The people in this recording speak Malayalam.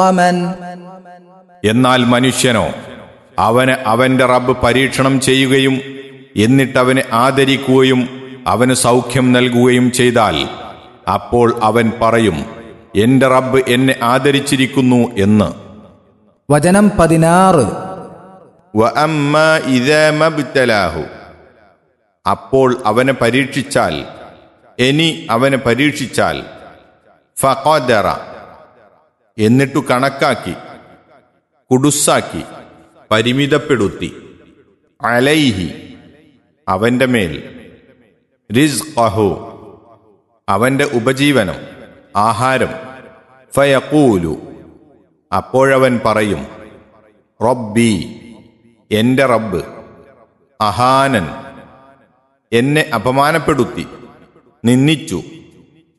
من എന്നാൽ മനുഷ്യനോ അവന് അവന്റെ റബ്ബ് പരീക്ഷണം ചെയ്യുകയും എന്നിട്ടവനെ ആദരിക്കുകയും അവന് സൗഖ്യം നൽകുകയും ചെയ്താൽ അപ്പോൾ അവൻ പറയും എന്റെ റബ്ബ് എന്നെ ആദരിച്ചിരിക്കുന്നു എന്ന് വചനം പതിനാറ് വഅമ്മാ ഇദാ മബ്തലാഹു. അപ്പോൾ അവനെ പരീക്ഷിച്ചാൽ ഇനി അവനെ പരീക്ഷിച്ചാൽ ഫഖദറ എന്നിട്ടു കണക്കാക്കി കുടുസാക്കി പരിമിതപ്പെടുത്തി അലൈഹി അവന്റെ മേൽ റിസ്ഖഹു അവന്റെ ഉപജീവനം ആഹാരം ഫയഖൂലു അപ്പോഴവൻ പറയും റബ്ബി എന്റെ റബ്ബ് അഹാനൻ എന്നെ അപമാനപ്പെടുത്തി നിന്ദിച്ചു